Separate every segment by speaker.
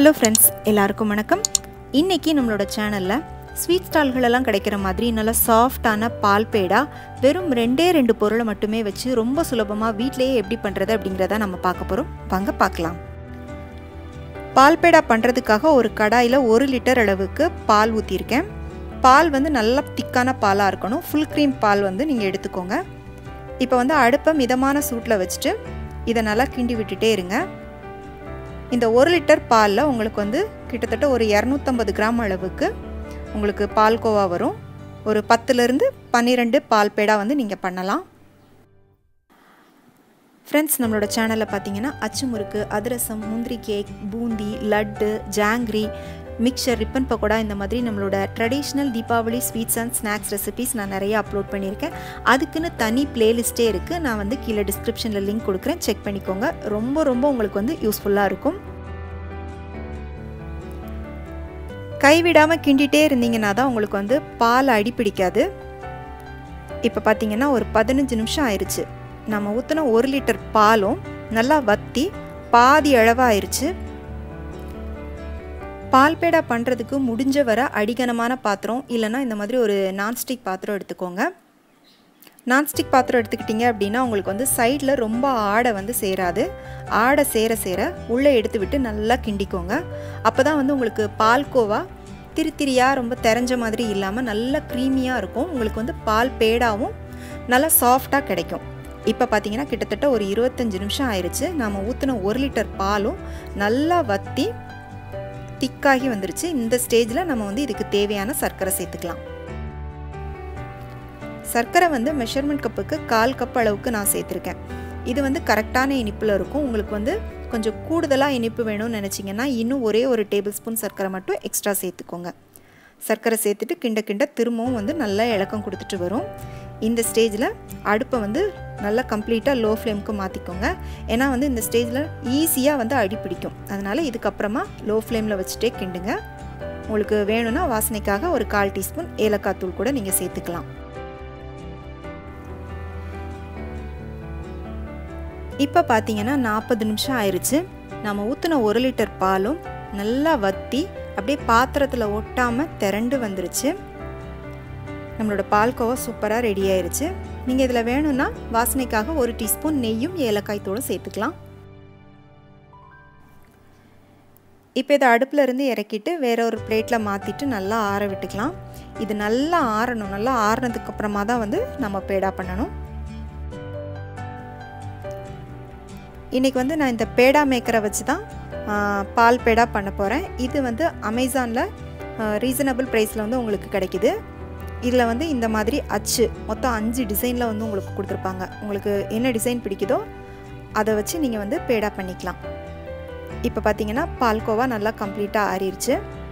Speaker 1: hello friends எல்லாருக்கும் வணக்கம் இன்றைக்கி நம்மளோட சேனலில் ஸ்வீட் ஸ்டால்களெல்லாம் கிடைக்கிற மாதிரி நல்ல சாஃப்டான பால் பேடா வெறும் ரெண்டே ரெண்டு பொருளை மட்டுமே வச்சு ரொம்ப சுலபமாக வீட்டிலேயே எப்படி பண்ணுறது அப்படிங்கிறத நம்ம பார்க்க போகிறோம் வாங்க பார்க்கலாம் பால் பேடா பண்ணுறதுக்காக ஒரு கடாயில் ஒரு லிட்டர் அளவுக்கு பால் ஊற்றிருக்கேன் பால் வந்து நல்லா திக்கான பாலாக இருக்கணும் ஃபுல் க்ரீம் பால் வந்து நீங்கள் எடுத்துக்கோங்க இப்போ வந்து அடுப்பை மிதமான சூட்டில் வச்சுட்டு இதை நல்லா கிண்டி விட்டுட்டே இருங்க இந்த ஒரு லிட்டர் பாலில் உங்களுக்கு வந்து கிட்டத்தட்ட ஒரு இரநூத்தம்பது கிராம் அளவுக்கு உங்களுக்கு பால்கோவா வரும் ஒரு பத்துலேருந்து பன்னிரெண்டு பால் பேடா வந்து நீங்கள் பண்ணலாம் ஃப்ரெண்ட்ஸ் நம்மளோட சேனலில் பார்த்தீங்கன்னா அச்சு முறுக்கு அதிரசம் முந்திரி கேக் பூந்தி லட்டு ஜாங்கிரி மிக்சர் ரிப்பன் பக்கோடா இந்த மாதிரி நம்மளோட traditional Deepavali sweets and snacks recipes நான் நிறைய அப்லோட் பண்ணியிருக்கேன் அதுக்குன்னு தனி பிளேலிஸ்ட்டே இருக்குது நான் வந்து கீழே டிஸ்கிரிப்ஷனில் லிங்க் கொடுக்குறேன் செக் பண்ணிக்கோங்க ரொம்ப ரொம்ப உங்களுக்கு வந்து யூஸ்ஃபுல்லாக இருக்கும் கைவிடாமல் கிண்டிகிட்டே இருந்தீங்கன்னா தான் உங்களுக்கு வந்து பால் அடி பிடிக்காது இப்போ பார்த்தீங்கன்னா ஒரு பதினஞ்சு நிமிஷம் ஆயிடுச்சு நம்ம ஊற்றின ஒரு லிட்டர் பாலும் நல்லா வத்தி பாதி அளவாக ஆயிடுச்சு பால் பேடா பண்ணுறதுக்கு முடிஞ்ச வர அடிகனமான பாத்திரம் இல்லைனா இந்த மாதிரி ஒரு நான்ஸ்டிக் பாத்திரம் எடுத்துக்கோங்க நான்ஸ்டிக் பாத்திரம் எடுத்துக்கிட்டிங்க அப்படின்னா உங்களுக்கு வந்து சைடில் ரொம்ப ஆடை வந்து சேராது ஆடை சேர சேர உள்ளே எடுத்து விட்டு நல்லா கிண்டிக்கோங்க அப்போ தான் வந்து உங்களுக்கு பால்கோவா திரித்திரியாக ரொம்ப தெரிஞ்ச மாதிரி இல்லாமல் நல்லா க்ரீமியாக இருக்கும் உங்களுக்கு வந்து பால் பேடாவும் நல்லா சாஃப்டாக கிடைக்கும் இப்போ பார்த்தீங்கன்னா கிட்டத்தட்ட ஒரு இருபத்தஞ்சி நிமிஷம் ஆயிடுச்சு நாம் ஊற்றின ஒரு லிட்டர் பாலும் நல்லா வற்றி திக்காகி வந்துருச்சு இந்த ஸ்டேஜில் நம்ம வந்து இதுக்கு தேவையான சர்க்கரை சேர்த்துக்கலாம் சர்க்கரை வந்து மெஷர்மெண்ட் கப்புக்கு கால் கப் அளவுக்கு நான் சேர்த்துருக்கேன் இது வந்து கரெக்டான இனிப்பில் இருக்கும் உங்களுக்கு வந்து கொஞ்சம் கூடுதலாக இனிப்பு வேணும்னு நினச்சிங்கன்னா இன்னும் ஒரே ஒரு டேபிள் ஸ்பூன் சர்க்கரை மட்டும் எக்ஸ்ட்ரா சேர்த்துக்கோங்க சர்க்கரை சேர்த்துட்டு கிண்ட கிண்ட திரும்பவும் வந்து நல்லா இலக்கம் கொடுத்துட்டு வரும் இந்த ஸ்டேஜில் அடுப்பை வந்து நல்லா கம்ப்ளீட்டாக லோ ஃப்ளேமுக்கு மாற்றிக்கோங்க ஏன்னா வந்து இந்த ஸ்டேஜில் ஈஸியாக வந்து அடி பிடிக்கும் அதனால் இதுக்கப்புறமா லோ ஃப்ளேமில் வச்சுட்டே கிண்டுங்க உங்களுக்கு வேணும்னா வாசனைக்காக ஒரு கால் டீஸ்பூன் ஏலக்காய் தூள் கூட நீங்கள் சேர்த்துக்கலாம் இப்போ பார்த்தீங்கன்னா நாற்பது நிமிஷம் ஆயிடுச்சு நம்ம ஊற்றின ஒரு லிட்டர் பாலும் நல்லா வற்றி அப்படியே பாத்திரத்தில் ஒட்டாமல் திரண்டு வந்துருச்சு நம்மளோட பால்கோவா சூப்பராக ரெடி ஆயிடுச்சு நீங்கள் இதில் வேணும்னா வாசனைக்காக ஒரு டீஸ்பூன் நெய்யும் ஏலக்காய் தூளும் சேர்த்துக்கலாம் இப்போ இதை அடுப்பில் இருந்து இறக்கிட்டு வேற ஒரு பிளேட்டில் மாற்றிட்டு நல்லா ஆற விட்டுக்கலாம் இது நல்லா ஆறணும் நல்லா ஆறினதுக்கு அப்புறமா தான் வந்து நம்ம பேடா பண்ணணும் இன்றைக்கி வந்து நான் இந்த பேடா மேக்கரை வச்சு தான் பால் பேடா பண்ண போகிறேன் இது வந்து அமேசானில் ரீசனபிள் ப்ரைஸில் வந்து உங்களுக்கு கிடைக்கிது இதில் வந்து இந்த மாதிரி அச்சு மொத்தம் அஞ்சு டிசைனில் வந்து உங்களுக்கு கொடுத்துருப்பாங்க உங்களுக்கு என்ன டிசைன் பிடிக்குதோ அதை வச்சு நீங்கள் வந்து பேடா பண்ணிக்கலாம் இப்போ பார்த்தீங்கன்னா பால்கோவா நல்லா கம்ப்ளீட்டாக ஆறிடுச்சு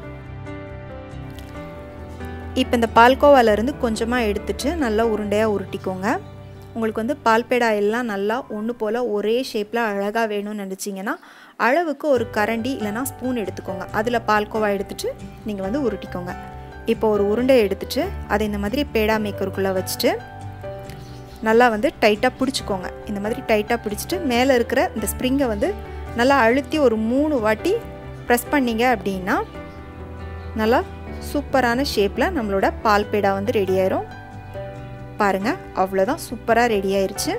Speaker 1: இப்போ இந்த பால்கோவாலேருந்து கொஞ்சமாக எடுத்துட்டு நல்லா உருண்டையாக உருட்டிக்கோங்க உங்களுக்கு வந்து பால்பேடா எல்லாம் நல்லா ஒன்று போல் ஒரே ஷேப்பில் அழகாக வேணும்னு நினச்சிங்கன்னா அளவுக்கு ஒரு கரண்டி இல்லைனா ஸ்பூன் எடுத்துக்கோங்க அதில் பால்கோவா எடுத்துகிட்டு நீங்கள் வந்து உருட்டிக்கோங்க இப்போ ஒரு உருண்டை எடுத்துகிட்டு அதை இந்த மாதிரி பேடா மேக்கருக்குள்ளே வச்சுட்டு நல்லா வந்து டைட்டாக பிடிச்சிக்கோங்க இந்த மாதிரி டைட்டாக பிடிச்சிட்டு மேலே இருக்கிற இந்த ஸ்ப்ரிங்கை வந்து நல்லா அழுத்தி ஒரு மூணு வாட்டி ப்ரெஸ் பண்ணிங்க அப்படின்னா நல்லா சூப்பரான ஷேப்பில் நம்மளோட பால் பேடா வந்து ரெடி ஆயிரும் பாருங்கள் அவ்வளோதான் சூப்பராக ரெடி ஆயிடுச்சு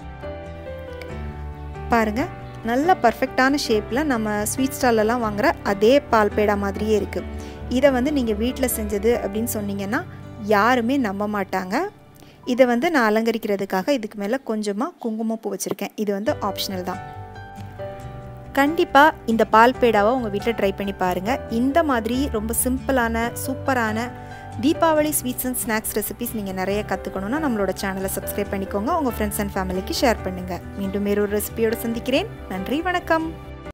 Speaker 1: பாருங்கள் நல்ல பர்ஃபெக்டான ஷேப்பில் நம்ம ஸ்வீட் ஸ்டால்லலாம் வாங்குகிற அதே பால் பேடா மாதிரியே இருக்குது இதை வந்து நீங்கள் வீட்டில் செஞ்சது அப்படின்னு சொன்னீங்கன்னா யாருமே நம்ப மாட்டாங்க இதை வந்து நான் அலங்கரிக்கிறதுக்காக இதுக்கு மேலே கொஞ்சமாக குங்குமப்பூ வச்சுருக்கேன் இது வந்து ஆப்ஷனல் தான் கண்டிப்பாக இந்த பால் பேடாவை உங்கள் வீட்டில் ட்ரை பண்ணி பாருங்கள் இந்த மாதிரி ரொம்ப சிம்பிளான சூப்பரான Deepavali sweets and snacks recipes நீங்கள் நிறைய கற்றுக்கணுன்னா நம்மளோட சேனலை சப்ஸ்கிரைப் பண்ணிக்கோங்க உங்கள் ஃப்ரெண்ட்ஸ் அண்ட் ஃபேமிலிக்கு ஷேர் பண்ணுங்கள் மீண்டும் வேறொரு ரெசிபியோடு சந்திக்கிறேன் நன்றி வணக்கம்